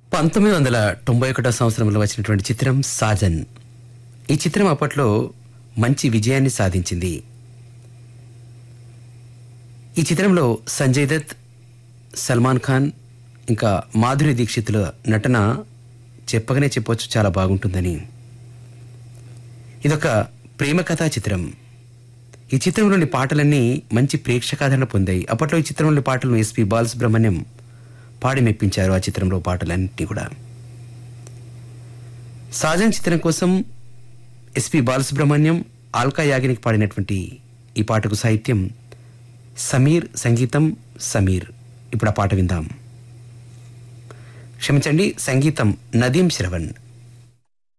పంతొమ్మిది వందల తొంభై ఒకటో సంవత్సరంలో వచ్చినటువంటి చిత్రం సాజన్ ఈ చిత్రం అప్పట్లో మంచి విజయాన్ని సాధించింది ఈ చిత్రంలో సంజయ్ దత్ సల్మాన్ ఖాన్ ఇంకా మాధురి దీక్షితుల నటన చెప్పగానే చెప్పొచ్చు చాలా బాగుంటుందని ఇదొక ప్రేమ కథా చిత్రం ఈ చిత్రంలోని పాటలన్నీ మంచి ప్రేక్షకాదరణ పొందాయి అప్పట్లో ఈ చిత్రంలోని పాటలను ఎస్పి బాలసుబ్రహ్మణ్యం పాడి మెప్పించారు ఆ చిత్రంలో పాటలన్నింటినీ కూడా సాజన్ చిత్రం కోసం ఎస్పి బాలసుబ్రహ్మణ్యం ఆల్కా యాగినికి పాడినటువంటి ఈ పాటకు సాహిత్యం సమీర్ సంగీతం సమీర్ ఇప్పుడు ఆ పాట విందాం క్షమించండి సంగీతం నదీం శ్రవణ్